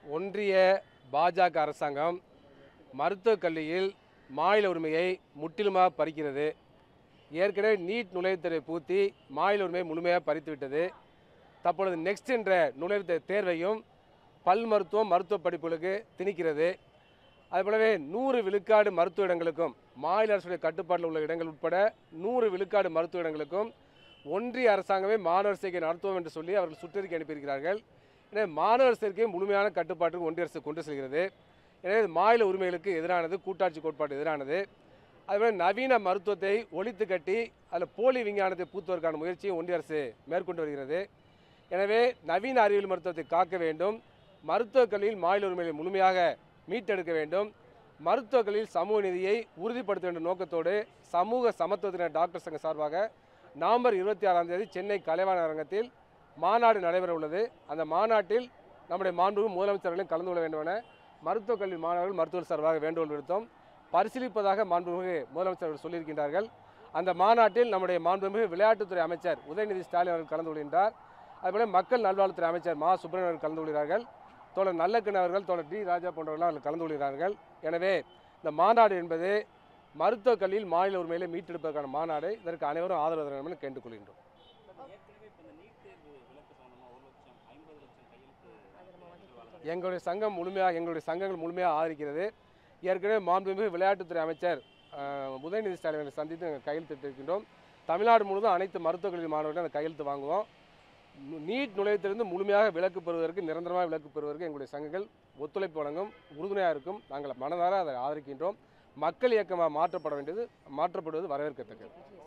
ஒன்றிய பாஜக அரசாங்கம் மருத்துவக் கல்வியில் மாநில உரிமையை முற்றிலுமாக பறிக்கிறது ஏற்கனவே நீட் நுழைவுத் தேர்வை பூத்தி மாநில உரிமையை முழுமையாக பறித்து விட்டது தற்பொழுது நெக்ஸ்ட் என்ற நுழைவுத் தே- தேர்வையும் பல் மருத்துவம் மருத்துவ படிப்புகளுக்கு திணிக்கிறது அதுபோலவே நூறு விழுக்காடு மருத்துவ இடங்களுக்கும் மாநில அரசுடைய கட்டுப்பாட்டில் உள்ள இடங்கள் உட்பட நூறு விழுக்காடு மருத்துவ இடங்களுக்கும் ஒன்றிய அரசாங்கமே மாணவர் சேர்க்கை நடத்துவோம் என்று சொல்லி அவர்கள் சுற்றறிக்கை அனுப்பியிருக்கிறார்கள் எனவே மாணவர் சேர்க்கை முழுமையான கட்டுப்பாட்டுக்கு ஒன்றிய அரசு கொண்டு செல்கிறது எனவே இது மாநில உரிமைகளுக்கு எதிரானது கூட்டாட்சி கோட்பாடு எதிரானது அதுபோல் நவீன மருத்துவத்தை ஒழித்து கட்டி அதில் போலி விஞ்ஞானத்தை பூத்துவதற்கான முயற்சியை ஒன்றிய அரசு மேற்கொண்டு வருகிறது எனவே நவீன அறிவியல் மருத்துவத்தை காக்க வேண்டும் மருத்துவக் கல்வியில் மாநில உரிமைகளை முழுமையாக மீட்டெடுக்க வேண்டும் மருத்துவக் கல்வியில் சமூக நீதியை உறுதிப்படுத்த வேண்டும் நோக்கத்தோடு சமூக சமத்துவத்தினர் டாக்டர் சங்க சார்பாக நவம்பர் இருபத்தி ஆறாம் தேதி சென்னை கலைவாணர் அரங்கத்தில் மாநாடு நடைபெற உள்ளது அந்த மாநாட்டில் நம்முடைய மாண்பு முதலமைச்சர்களையும் கலந்து கொள்ள வேண்டும் என மருத்துவக் கல்வி மாணவர்கள் மருத்துவர் சார்பாக வேண்டுகோள் விடுத்தோம் பரிசீலிப்பதாக மாண்புமிகு முதலமைச்சர் அவர்கள் சொல்லியிருக்கின்றார்கள் அந்த மாநாட்டில் நம்முடைய மாண்புமிகு விளையாட்டுத்துறை அமைச்சர் உதயநிதி ஸ்டாலின் அவர்கள் கலந்து கொள்கின்றார் அதுபோல மக்கள் நல்வாழ்வுத்துறை அமைச்சர் மா சுப்பிரமணியன் அவர்கள் கலந்து கொள்கிறார்கள் தோழர் நல்லக்கண் அவர்கள் தோழர் டி ராஜா போன்றவர்கள் அவர்கள் கலந்து கொள்கிறார்கள் எனவே இந்த மாநாடு என்பது மருத்துவக் கல்வியில் மாநில உரிமையிலே மீட்டெடுப்பதற்கான மாநாடு இதற்கு அனைவரும் ஆதரவு தர வேண்டும் என கேட்டுக்கொள்கின்றோம் ஏற்கனவே இப்போ இந்த நீட் தேர்வு விலக்கு சம்பந்தமா ஒரு லட்சம் ஐம்பது லட்சம் கையெழுத்து எங்களுடைய சங்கம் முழுமையாக எங்களுடைய சங்கங்கள் முழுமையாக ஆதரிக்கிறது ஏற்கனவே மாண்புமிகு விளையாட்டுத்துறை அமைச்சர் அஹ், உதயநிதி ஸ்டாலின் அவர்களை சந்தித்து நாங்கள் கையெழுத்திட்டிருக்கின்றோம் தமிழ்நாடு முழுவதும் அனைத்து மருத்துவக் கல்வி மாணவர்களும் அந்த கையெழுத்து வாங்குவோம் நு- நீட் நுழையத்திலிருந்து முழுமையாக விலக்கு பெறுவதற்கு நிரந்தரமாக விலக்கு பெறுவதற்கு எங்களுடைய சங்கங்கள் ஒத்துழைப்பு வழங்கும் உறுதுணையாக இருக்கும் நாங்கள் மனதார அதை ஆதரிக்கின்றோம் மக்கள் இயக்கமாக மாற்றப்பட வேண்டியது மாற்றப்படுவது வரவேற்கத்தக்கது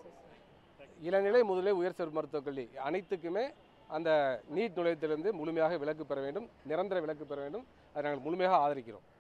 இளநிலை முதலே உயர் சிறு மருத்துவக் கல்வி அனைத்துக்குமே அந்த நீட் நுழையத்திலிருந்து முழுமையாக விலக்கு பெற வேண்டும் நிரந்தர விலக்கு பெற வேண்டும் அதை நாங்கள் முழுமையாக ஆதரிக்கிறோம்